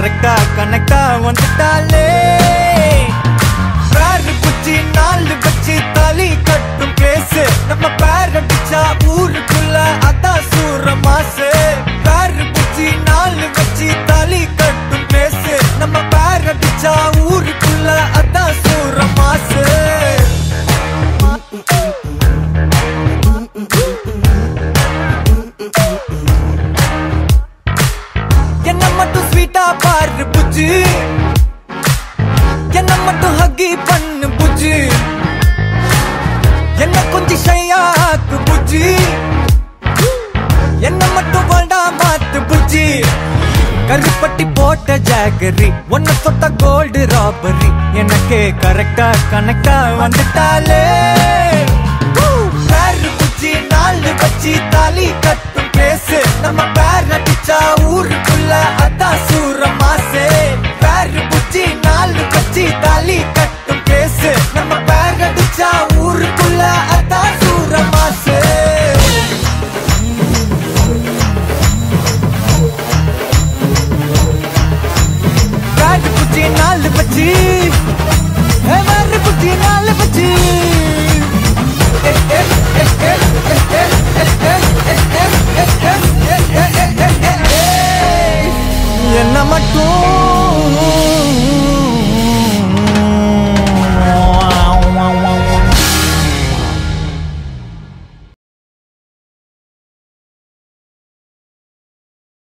கரெக்டா கனெக்டா வந்துட்டாலே பேரு குச்சி நாலு வச்சு தாலி கட்டும் கேசு நம்ம பேர் அடிச்சா ஊருக்குள்ள அதான் சூர மாசு பேரு குச்சி நாலு வச்சு தாலி கட்டும் கேசு நம்ம பேர் அடிச்சா ஊருக்குள்ள அதான் சூர மாசு என்ன மட்டும் ஸ்வீட்டா பாரு புஜ்ஜு என்ன மட்டும் ஹக்கி பண்ணு புஜ்ஜு என்ன கொஞ்சம் ஷையாக்கு புஜ்ஜி என்ன மட்டும் வேண்டா மாத்து புஜ்ஜி கருப்பட்டி போட்ட ஜாகரி ஒன்ன தொட்ட கோல்டு ராபரி எனக்கு கரெக்டா கனெக்டா வந்துட்டாலே பேரு குச்சி நாலு வச்சு தாலி கட்டும் பேசு நம்ம பேர் அடிச்சா ஊருக்குள்ள அதான் சூர மாசே பேரு குச்சி நாலு வச்சு தாலி கட்டும் பேசு நம்ம பேர் அடிச்சா ஊருக்குள்ள அதான் சூர மாசே காட்டு குச்சி நாலு பச்சி வேறு குச்சி நாலு பச்சி என்ன மட்டும்